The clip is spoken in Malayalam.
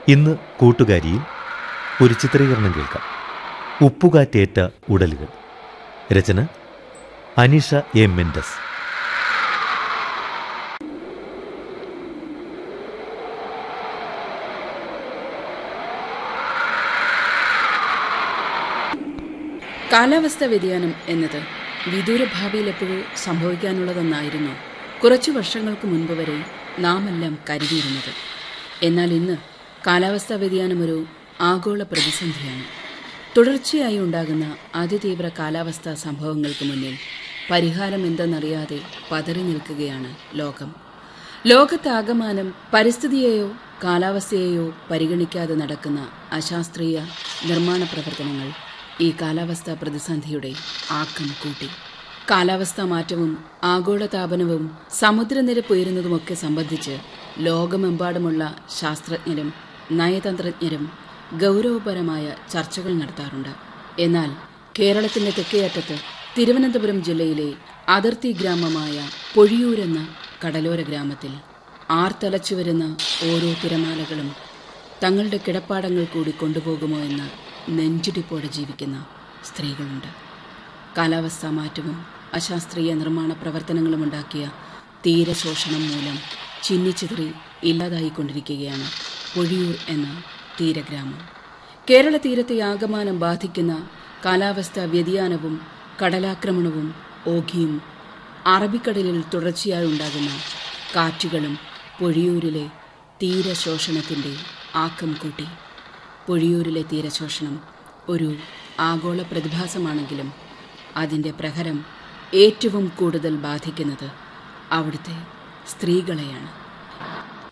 ഇന്ന് കൂട്ടുകാരിയിൽ ഒരു ചിത്രീകരണം കേൾക്കാം ഉപ്പുകാറ്റേറ്റ ഉടലുകൾ രചന അനിഷ എ മെൻഡസ് കാലാവസ്ഥാ വ്യതിയാനം എന്നത് വിദൂര ഭാവിയിൽ എപ്പോഴും സംഭവിക്കാനുള്ളതെന്നായിരുന്നു കുറച്ചു വർഷങ്ങൾക്ക് മുൻപ് വരെ നാം എല്ലാം കരുതിയിരുന്നത് എന്നാൽ ഇന്ന് കാലാവസ്ഥാ വ്യതിയാനം ഒരു ആഗോള പ്രതിസന്ധിയാണ് തുടർച്ചയായി ഉണ്ടാകുന്ന അതിതീവ്ര കാലാവസ്ഥാ സംഭവങ്ങൾക്ക് മുന്നിൽ പരിഹാരം എന്തെന്നറിയാതെ പതറി നിൽക്കുകയാണ് ലോകം ലോകത്താകമാനം പരിസ്ഥിതിയെയോ കാലാവസ്ഥയെയോ പരിഗണിക്കാതെ നടക്കുന്ന അശാസ്ത്രീയ നിർമ്മാണ പ്രവർത്തനങ്ങൾ ഈ കാലാവസ്ഥാ പ്രതിസന്ധിയുടെ ആക്കം കൂട്ടി കാലാവസ്ഥാ മാറ്റവും ആഗോളതാപനവും സമുദ്രനിരപ്പ് ഉയരുന്നതുമൊക്കെ സംബന്ധിച്ച് ലോകമെമ്പാടുമുള്ള ശാസ്ത്രജ്ഞരും നയതന്ത്രജ്ഞരും ഗൗരവപരമായ ചർച്ചകൾ നടത്താറുണ്ട് എന്നാൽ കേരളത്തിന്റെ തെക്കേയറ്റത്ത് തിരുവനന്തപുരം ജില്ലയിലെ അതിർത്തി ഗ്രാമമായ പൊഴിയൂരെന്ന കടലോര ഗ്രാമത്തിൽ ആർത്തലച്ചു വരുന്ന ഓരോ തിരമാലകളും തങ്ങളുടെ കിടപ്പാടങ്ങൾ കൂടി കൊണ്ടുപോകുമോ എന്ന നെഞ്ചിടിപ്പോടെ ജീവിക്കുന്ന സ്ത്രീകളുണ്ട് കാലാവസ്ഥാ മാറ്റവും അശാസ്ത്രീയ നിർമ്മാണ പ്രവർത്തനങ്ങളും ഉണ്ടാക്കിയ തീരശോഷണം മൂലം ചിന്നിച്ചിതറി ഇല്ലാതായിക്കൊണ്ടിരിക്കുകയാണ് പൊഴിയൂർ എന്ന തീരഗ്രാമം കേരള തീരത്തെ ആകമാനം ബാധിക്കുന്ന കാലാവസ്ഥാ വ്യതിയാനവും കടലാക്രമണവും ഓഖിയും അറബിക്കടലിൽ തുടർച്ചയായി ഉണ്ടാകുന്ന കാറ്റുകളും പൊഴിയൂരിലെ തീരശോഷണത്തിൻ്റെ ആക്കം കൂട്ടി പൊഴിയൂരിലെ തീരശോഷണം ഒരു ആഗോള പ്രതിഭാസമാണെങ്കിലും അതിൻ്റെ പ്രഹരം ഏറ്റവും കൂടുതൽ ബാധിക്കുന്നത് അവിടുത്തെ സ്ത്രീകളെയാണ്